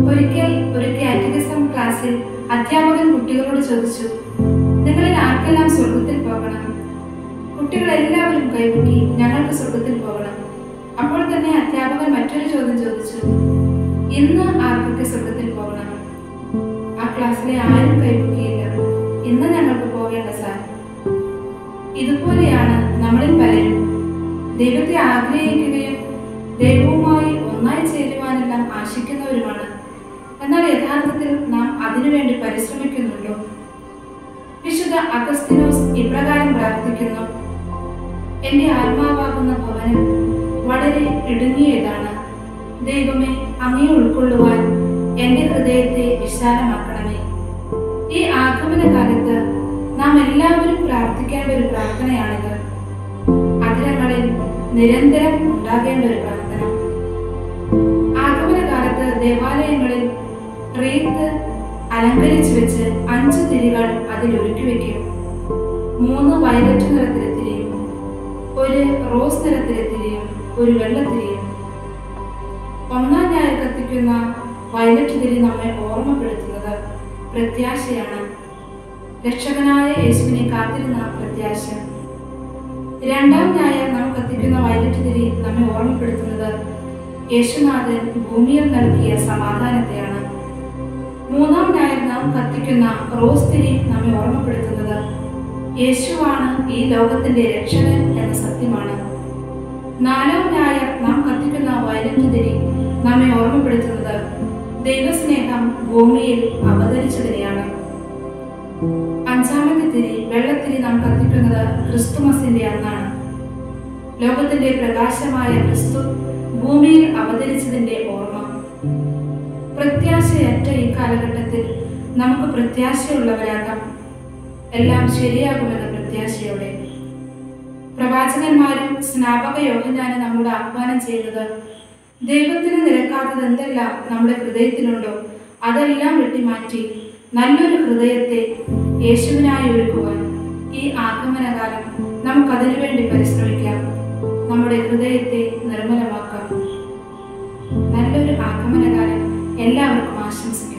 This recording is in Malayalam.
ഒരിക്കൽ ഒരു കാറ്റഗിസം ക്ലാസ്സിൽ അധ്യാപകൻ കുട്ടികളോട് ചോദിച്ചു നിങ്ങളിൽ ആർക്കെല്ലാം സ്വർഗത്തിൽ പോകണം കുട്ടികൾ എല്ലാവരും കൈപൊക്കി ഞങ്ങൾക്ക് സ്വർഗത്തിൽ പോകണം അപ്പോൾ തന്നെ അധ്യാപകൻ മറ്റൊരു ചോദ്യം ചോദിച്ചു ഇന്ന് ആർക്കൊക്കെ സ്വർഗത്തിൽ പോകണം ആ ക്ലാസ്സിലെ ആരും കൈപൊക്കിയില്ല ഇന്ന് ഞങ്ങൾക്ക് പോകേണ്ട സാർ ഇതുപോലെയാണ് നമ്മളിൽ പലരും ദൈവത്തെ ആഗ്രഹിക്കുകയും ദൈവവുമായി ഒന്നായി ചേരുവാനെല്ലാം ആശിക്കുന്നവരുമാണ് എന്നാൽ യഥാർത്ഥത്തിൽ നാം അതിനുവേണ്ടി പരിശ്രമിക്കുന്നുണ്ടോ വിശുദ്ധ അഗസ്തിനോസ് ഇപ്രകാരം പ്രാർത്ഥിക്കുന്നു എന്റെ ആത്മാവാകുന്ന ഭവനം വളരെ ഇടുങ്ങിയതാണ് ദൈവമേ അങ്ങേ ഉൾക്കൊള്ളുവാൻ എന്റെ ഹൃദയത്തെ വിശാലമാക്കണമേ ഈ ആഗമന കാലത്ത് നാം എല്ലാവരും പ്രാർത്ഥിക്കേണ്ട ഒരു പ്രാർത്ഥനയാണിത് അധരങ്ങളിൽ നിരന്തരം ഉണ്ടാകേണ്ട ഒരു പ്രാർത്ഥന ആഗമന കാലത്ത് ദേവാലയങ്ങളിൽ റീത്ത് അലങ്കരിച്ചു വെച്ച് അഞ്ച് തിരികൾ അതിൽ ഒരുക്കി വെക്കും മൂന്ന് വയലറ്റ് നിറത്തിലെ തിരിയും ഒരു റോസ് നിറത്തിലെ തിരിയും ഒരു വെള്ളത്തിരിയും ഒന്നാം ഞായർ കത്തിക്കുന്ന വയലറ്റ് തിരി നമ്മെ ഓർമ്മപ്പെടുത്തുന്നത് പ്രത്യാശയാണ് രക്ഷകനായ യേശുവിനെ കാത്തിരുന്ന പ്രത്യാശ രണ്ടാം ഞായർ നാം കത്തിക്കുന്ന വയലറ്റ് തിരി നമ്മെ ഓർമ്മപ്പെടുത്തുന്നത് യേശുനാഥൻ ഭൂമിയിൽ നൽകിയ സമാധാനത്തെയാണ് മൂന്നാം ഞായർ നാം കത്തിക്കുന്ന റോസ് തിരി നമ്മെ ഓർമ്മപ്പെടുത്തുന്നത് യേശുവാണ് ഈ ലോകത്തിന്റെ രക്ഷകൻ എന്ന സത്യമാണ് നാലാം ഞായർ നാം കത്തിക്കുന്ന വയലറ്റ് തിരി നമ്മെ ഓർമ്മപ്പെടുത്തുന്നത് ദൈവസ്നേഹം ഭൂമിയിൽ അവതരിച്ചതിനെയാണ് അഞ്ചാമത്തെ തിരി വെള്ളത്തിരി നാം കത്തിക്കുന്നത് ക്രിസ്തുമസിന്റെ അന്നാണ് ലോകത്തിന്റെ പ്രകാശമായ ക്രിസ്തു ഭൂമിയിൽ അവതരിച്ചതിന്റെ ഓർമ്മ പ്രത്യാശയറ്റ ഈ കാലഘട്ടത്തിൽ നമുക്ക് പ്രത്യാശയുള്ളവരാകാം എല്ലാം ശരിയാകുമെന്ന പ്രത്യാശയോടെ പ്രവാചകന്മാരും സ്നാപക യോഹന്നാനും നമ്മോട് ആഹ്വാനം ചെയ്യുന്നത് ദൈവത്തിന് നിരക്കാത്തത് എന്തെല്ലാം നമ്മുടെ ഹൃദയത്തിലുണ്ടോ അതെല്ലാം വെട്ടിമാറ്റി നല്ലൊരു ഹൃദയത്തെ യേശുവിനായി ഒരുക്കുവാൻ ഈ ആഗമനകാലം നമുക്കതിനു വേണ്ടി പരിശ്രമിക്കാം നമ്മുടെ ഹൃദയത്തെ നിർമ്മലമാക്കാം നല്ലൊരു ആഗമനകാലം എല്ലാവർക്കും ആശംസിക്കാം